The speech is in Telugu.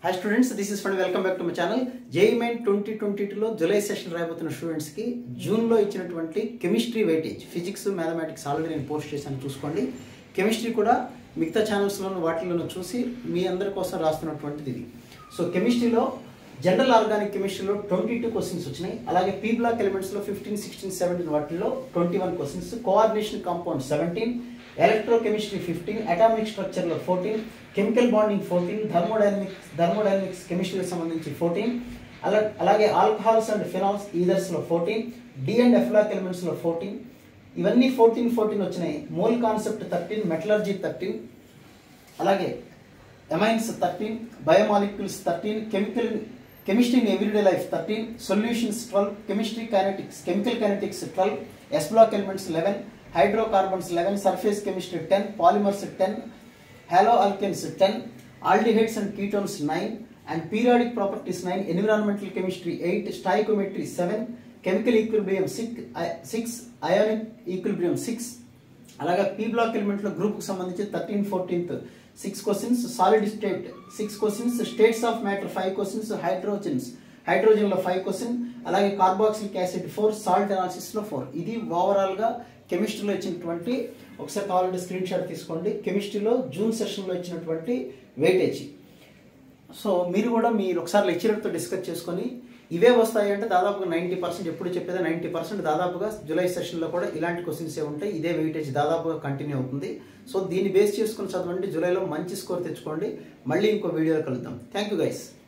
hi students this is fund welcome back to my channel JEE main twenty twenty టూలో జూలై సెషన్ రాయబోతున్న స్టూడెంట్స్కి జూన్లో ఇచ్చినటువంటి chemistry weightage physics mathematics already నేను పోస్ట్ చేశాను చూసుకోండి కెమిస్ట్రీ కూడా మిగతా ఛానల్స్లోనూ వాటిల్లోనూ చూసి మీ అందరి కోసం రాస్తున్నటువంటిది ఇది సో కెమిస్ట్రీలో జనరల్ ఆర్గానిక్ కెమిస్ట్రీలో ట్వంటీ టూ క్వశ్చన్స్ వచ్చినాయి అలాగే పీ బ్లాక్ ఎలిమెంట్స్లో ఫిఫ్టీన్ సిక్స్టీన్ సెవెంటీన్ వాటిల్లో twenty one questions coordination compound seventeen electrochemistry fifteen atomic స్ట్రక్చర్లో fourteen chemical bonding fourteen thermodynamics thermodynamics కెమిస్ట్రీకి సంబంధించి ఫోర్టీన్ అలా అలాగే ఆల్కహాల్స్ అండ్ ఫినాల్స్ ఈథర్స్లో ఫోర్టీన్ డి అండ్ ఎఫ్లాక్ ఎలిమెంట్స్లో ఫోర్టీన్ ఇవన్నీ ఫోర్టీన్ ఫోర్టీన్ వచ్చినాయి mole concept thirteen metallurgy thirteen అలాగే amines thirteen biomolecules thirteen chemical chemistry in everyday life thirteen solutions twelve chemistry kinetics chemical kinetics twelve S block elements eleven hydrocarbons eleven surface chemistry ten polymers ten halo alkanes ten aldehydes and ketones nine and periodic properties nine environmental chemistry eight stoichiometry seven chemical equilibrium six six ionic equilibrium six అలాగే పీ బ్లాక్ ఎలిమెంట్లో గ్రూప్కి సంబంధించి thirteen fourteenth six questions solid state six questions states of matter five questions hydrogens హైడ్రోజన్లో ఫైవ్ క్వశ్చన్ అలాగే carboxylic acid four salt అనాలిసిస్లో four ఇది ఓవరాల్గా కెమిస్ట్రీలో ఇచ్చినటువంటి ఒకసారి కావాలంటే స్క్రీన్ షాట్ తీసుకోండి కెమిస్ట్రీలో జూన్ సెషన్లో ఇచ్చినటువంటి వెయిటేజ్ సో మీరు కూడా మీరు ఒకసారి లెక్చరర్తో డిస్కస్ చేసుకొని ఇవే వస్తాయి అంటే దాదాపుగా నైంటీ పర్సెంట్ ఎప్పుడు చెప్పేది నైంటీ పర్సెంట్ దాదాపుగా జూలై సెషన్లో కూడా ఇలాంటి క్వశ్చన్స్ ఏ ఉంటాయి ఇదే వెయిటేజ్ దాదాపుగా కంటిన్యూ అవుతుంది సో దీన్ని బేస్ చేసుకుని చదవండి జూలైలో మంచి స్కోర్ తెచ్చుకోండి మళ్ళీ ఇంకో వీడియోలో కలుద్దాం థ్యాంక్ యూ గైస్